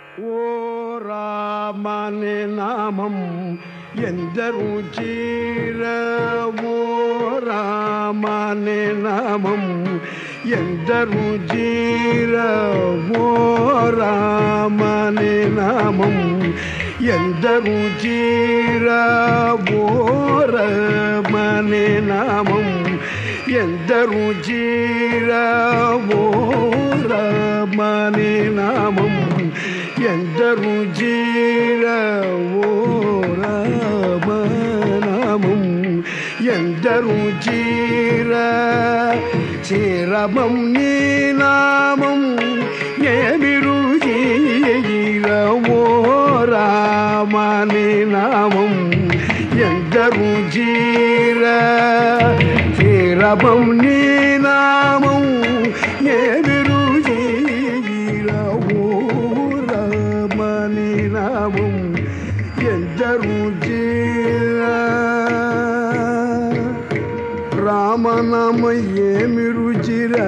ఓ రామని నామం ఎందరు చీరవో రామని నామం ఎందరు చీరవో రామని నామం ఎందరు చీరవో రమని నామం ఎందరు చీరవో రమని నామం ఎందరు చీరవో రమనామం ఎందరు చీర చీరమం నీ నామం ఏమిరు చీరవో రామని నామం ఎందరు చీర చీరమం నీ నామం ఏమిరు చీరవో రామని నామం ఎందరు చీర రామనామ ఏమి రుచిరా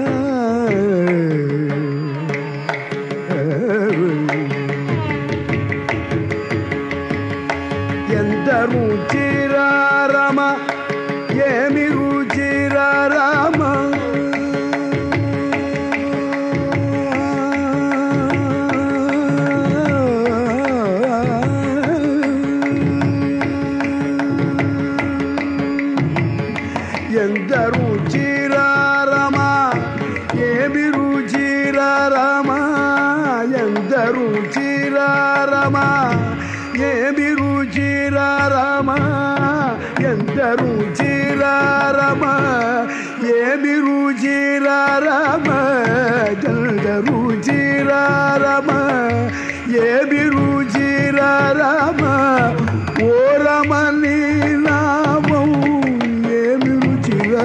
ఎంత రుచిరా రమ ఏమి రుచిరా రామ ఎంత రుచిరా రమ ఏమి రుచిరా రమ ఎంత రుచిరా రమ ఏమి రుచిరా రమ ఎంత రుచిరా రమ ఏమి రుచిరా రమ ఎంత రుచిరా రమ ఏమి రుచిరా రమ ఓ రమణి నామం ఏమి రుచిరా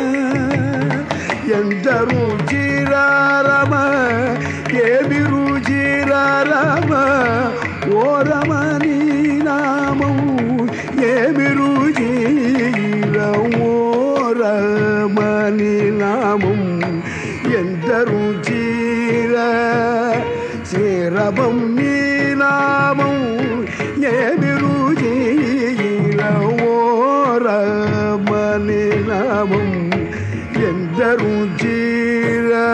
ఎంత రుచిరా రమ ఏమి రుచిరా రమ ఓ రమణి నామం ఏమి రుచిరా ఓ రమణి నామం ఎంత రుచిరా శ్రీరవం నీ నామం ఏమి రుచిరా ఓ రమణి నామం ఎంత రుచిరా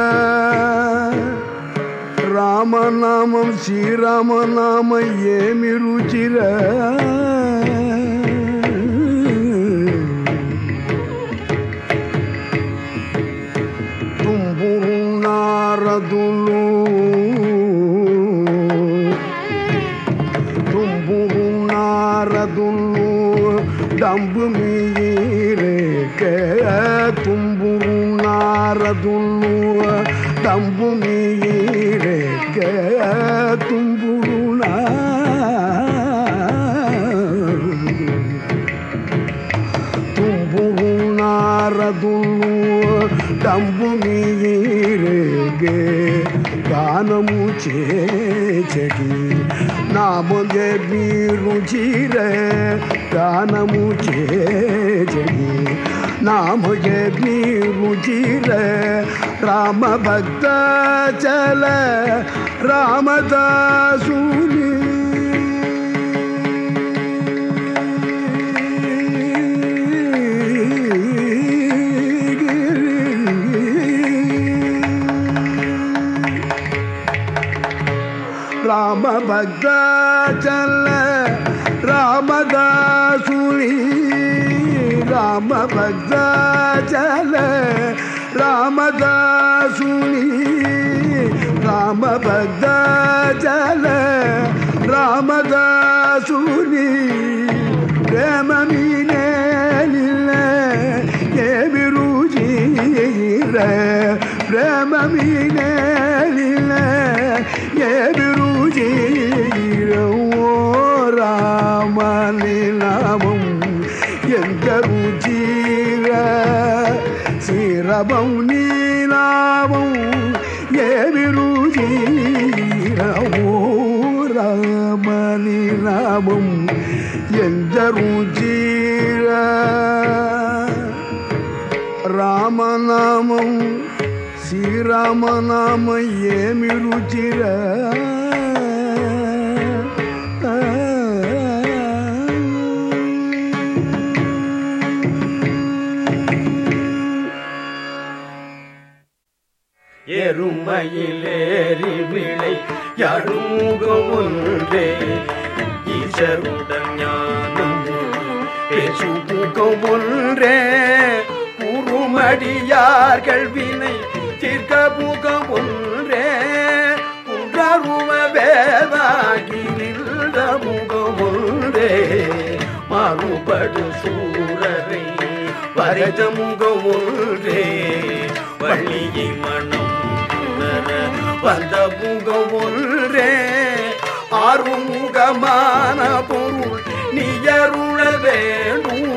రామనామం శ్రీరామనామ ఏమి రుచిరా తుంబురు నారదులు తుంబురు నారదులు డంబు మీరేక తుంబురు నారదులు డంబు మీరేక తుంబురు నా ತುಂಬುರು ನಾರದುಲು డంబు మీరేగే గానము చేచటి నామగే మీరు చీరే గానము చేచటి నామగే మీరు చీరే రామ భక్త చల రామదాసుని రామ భద్రాచల రామదాసుని రామ భద్రాచల రామదాసుని రామ భద్రాచల రామదాసుని ప్రేమ మీనేలిన ఏమి రుచిర ప్రేమ మీనేలిన ఏమి రుచిర ఓ రామని నామం ఎంత రుచిర శ్రీరమం నీ నామం ఏమి రుచిర ఓ రామని నామం ఎంత రుచిర రామనామం శ్రీరామనామ ఏమి రుచిరా எருமையிலேறி விளை யாழுமுகம் ஒன்றே ஈசருடன் ஞானம் பேசுமுகம் ஒன்றே குறுமடியார்கள் வினை தீர்க்க முகம் ஒன்றே குன்றருவ வேதாகி நின்ற முகம் ஒன்றே மாறுபடு சூரரை வரைத முகம் ஒன்றே வள்ளியை மனம் உணர வந்த முகம் ஒன்றே ஆறுமுகமான பொருள் நீயருள வேண்டும்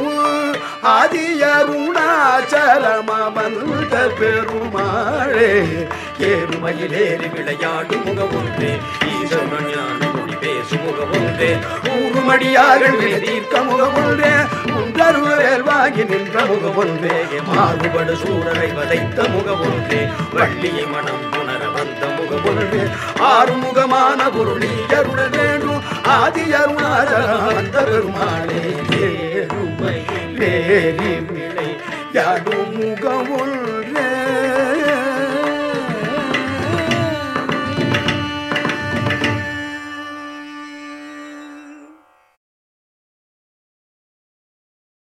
ஆதியருணாச்சலமந்த பெருமாளே ஏறுமையிலேறி விளையாடு முகம் ஒன்றே ஈஸ்வரன் ஞான மொழி பேசு முகம் ஒன்றே ஊருமடியார்கள் தீர்க்க முகம் ஒன்றே உந்தருவேல் வாங்கி நின்ற முகம் ஒன்றே மாறுபடு சூரரை வதைத்த முகம் ஒன்றே வள்ளியை மனம் உணர வந்த முகம் ஒன்றே ஆறுமுகமான பொருளி அருள வேண்டும் ஆதி அருணாச்சலமந்த பெருமாளே ஏறுமை வேறி விளை யாடும் முகம்